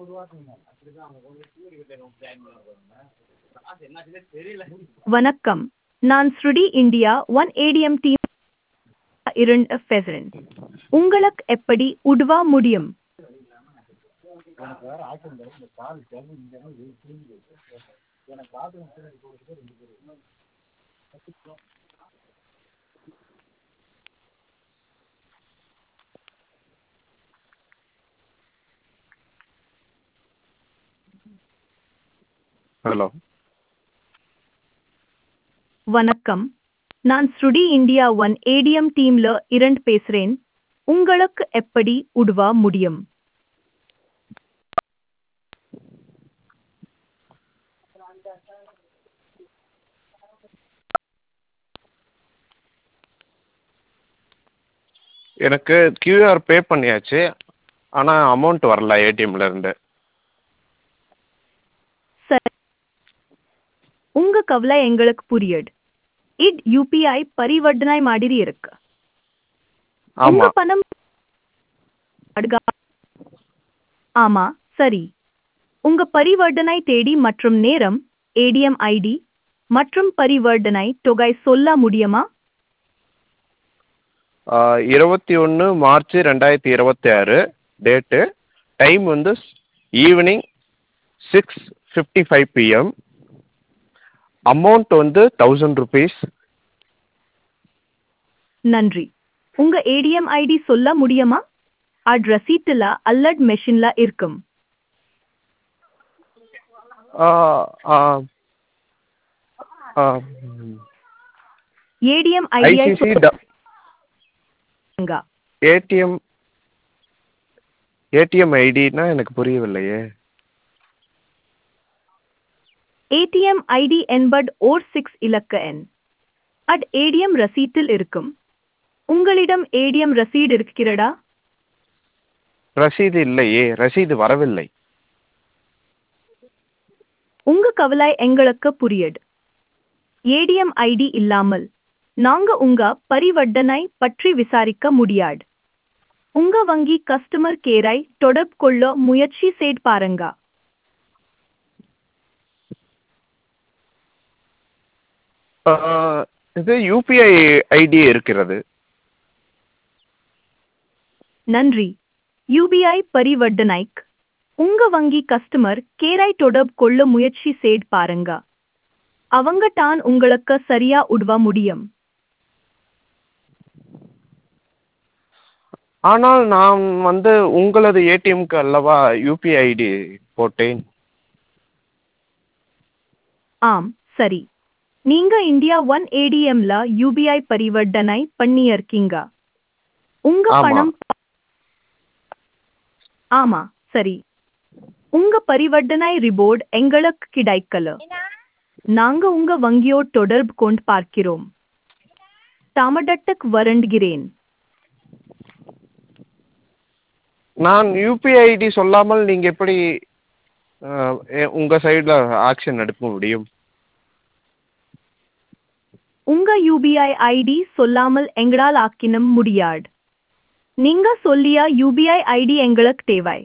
வணக்கம் நான் ஸ்ருடி இந்தியா ஒன் ஏடிஎம் டீம் இருந்து பேசுறேன் உங்களுக்கு எப்படி உதவ முடியும் ஹலோ வணக்கம் நான் ஸ்ருடி இந்தியா ஒன் ஏடிஎம் டீம்ல இருந்து பேசுறேன் உங்களுக்கு எப்படி உதவ முடியும் எனக்கு கியூஆர் பே பண்ணியாச்சு ஆனால் அமௌண்ட் வரல ஏடிஎம்ல இருந்து சரி உங்க கவலை எங்களுக்கு புரியுது இட் யூபிஐ பரிவர்த்தனை மாதிரி இருக்கு உங்க ஆமாம் பணம் அடுகா- ஆமா சரி உங்க பரிவர்த்தனை தேதி மற்றும் நேரம் ஏடிஎம் ஐடி மற்றும் பரிவர்த்தனை தொகை சொல்ல முடியுமா இருபத்தி ஒன்று மார்ச் ரெண்டாயிரத்தி இருபத்தி ஆறு டேட்டு டைம் வந்து evening six fifty five PM amount வந்து தௌசண்ட் ருபீஸ் நன்றி உங்க ஏடிஎம் ஐடி சொல்ல முடியுமா அட் ரசீட்டுல அல்லட் மெஷின்ல இருக்கும் ஏடிஎம் ஐடியை ஐசிசி சொல்லுங்க ஏடிஎம் ஏடிஎம் ஐடினா எனக்கு புரியவில்லையே ஏடிஎம் ஐடி என்பது ஓர் சிக்ஸ் இலக்க எண் அட் ஏடிஎம் ரசீட்டில் இருக்கும் உங்களிடம் ஏடிஎம் ரசீடு இருக்கிறதா ரசீது இல்லையே ரசீது வரவில்லை உங்க கவலை எங்களுக்கு புரியுது ஏடிஎம் ஐடி இல்லாமல் நாங்க உங்க பரிவர்த்தனை பற்றி விசாரிக்க முடியாது உங்க வங்கி கஸ்டமர் கேரை தொடர்பு கொள்ள முயற்சி செய்து பாருங்க ஆ, இது யூபிஐ ஐடி இருக்கிறது நன்றி யூபிஐ பரிவர்த்தனைக்கு உங்க வங்கி கஸ்டமர் கேரை தொடர்பு கொள்ள முயற்சி செய்து பாருங்க அவங்க தான் உங்களுக்கு சரியா உதவ முடியும் ஆனால் நான் வந்து உங்களது ஏடிஎம்க்கு அல்லவா யூபிஐ ஐடி போட்டேன் ஆம் சரி நீங்க இந்தியா ஒன் ஏடிஎம்ல யூபிஐ பரிவர்த்தனை பண்ணியிருக்கீங்க உங்க ஆமா. பணம் ஆமா சரி உங்க பரிவர்த்தனை ரிபோர்ட் எங்களுக்கு கிடைக்கல நாங்க உங்க வங்கியோ தொடர்பு கொண்டு பார்க்கிறோம் தாமதத்துக்கு வருந்துகிறேன் நான் யூபிஐ ஐடி சொல்லாமல் நீங்கள் எப்படி ஆ, எ- உங்க சைடில் ஆக்ஷன் எடுக்க முடியும் உங்க யூபிஐ ஐடி சொல்லாமல் எங்களால் ஆக்கினம் முடியாது நீங்க சொல்லிய யூபிஐ ஐடி எங்களுக்கு தேவை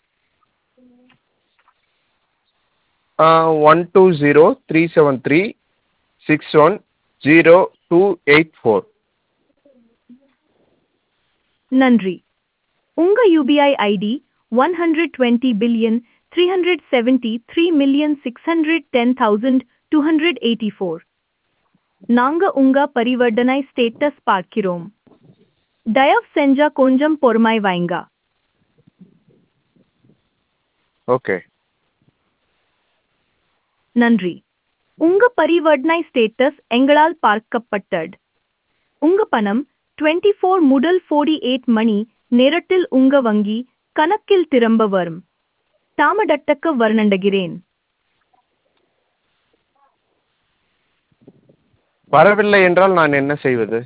one two zero three seven three six one zero two eight four நன்றி உங்க UPI ID one hundred twenty billion three hundred seventy three million six hundred ten thousand two hundred eighty four நாங்க உங்க பரிவர்த்தனை status பார்க்கிறோம் தயவு செஞ்சா கொஞ்சம் பொறுமை வைங்க ஓகே நன்றி உங்க பரிவர்த்தனை ஸ்டேட்டஸ் எங்களால் பார்க்கப்பட்டது உங்க பணம் டுவெண்ட்டி ஃபோர் முதல் ஃபோர்டி எயிட் மணி நேரத்தில் உங்க வங்கி கணக்கில் திரும்ப வரும் தாமதத்துக்கு வர்ணண்டுகிறேன் வரவில்லை என்றால் நான் என்ன செய்வது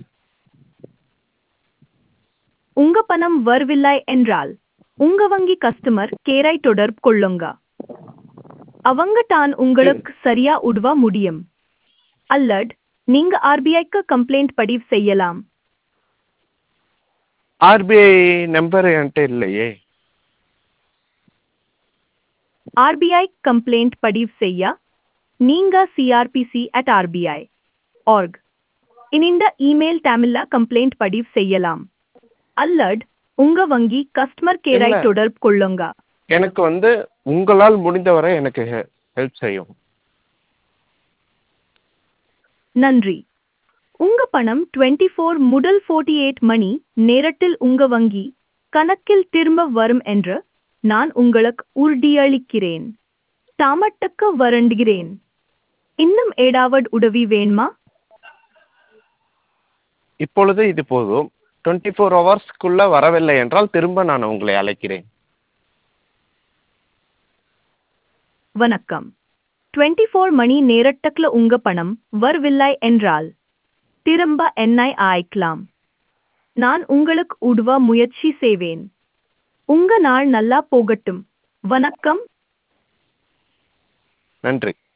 உங்க பணம் வரவில்லை என்றால் உங்க வங்கி கஸ்டமர் கேரை தொடர்பு கொள்ளுங்க அவங்க தான் உங்களுக்கு சரியா உதவ முடியும் அல்லது நீங்க ஆர்பிஐக்கு கம்ப்ளைண்ட் பதிவு செய்யலாம் ஆர்பிஐ நம்பர் என்கிட்ட இல்லையே ஆர்பிஐ கம்ப்ளைண்ட் பதிவு செய்ய நீங்க சிஆர்பிசி அட் ஆர்பிஐ ஆர்க் இந்த இமெயில் தமிழ்ல கம்ப்ளைண்ட் பதிவு செய்யலாம் அல்லது உங்க வங்கி கஸ்டமர் கேரை இல்ல. தொடர்பு கொள்ளுங்க எனக்கு வந்து உங்களால் முடிந்தவரை எனக்கு ஹெல்ப் செய்யும் நன்றி உங்க பணம் 24 ஃபோர் முதல் 48 எயிட் மணி நேரத்தில் உங்க வங்கி கணக்கில் திரும்ப வரும் என்று நான் உங்களுக்கு உறுதியளிக்கிறேன் தாமட்டக்கு வருந்துகிறேன் இன்னும் ஏதாவது உதவி வேணுமா இப்பொழுது இது போதும் டுவெண்ட்டி ஃபோர் ஹவர்ஸ்க்குள்ளே வரவில்லை என்றால் திரும்ப நான் உங்களை அழைக்கிறேன் வணக்கம் 24 ஃபோர் மணி நேரத்துக்குள்ள உங்க பணம் வரவில்லை என்றால் திரும்ப என்னை அழைக்கலாம் நான் உங்களுக்கு உதவ முயற்சி செய்வேன் உங்க நாள் நல்லா போகட்டும் வணக்கம் நன்றி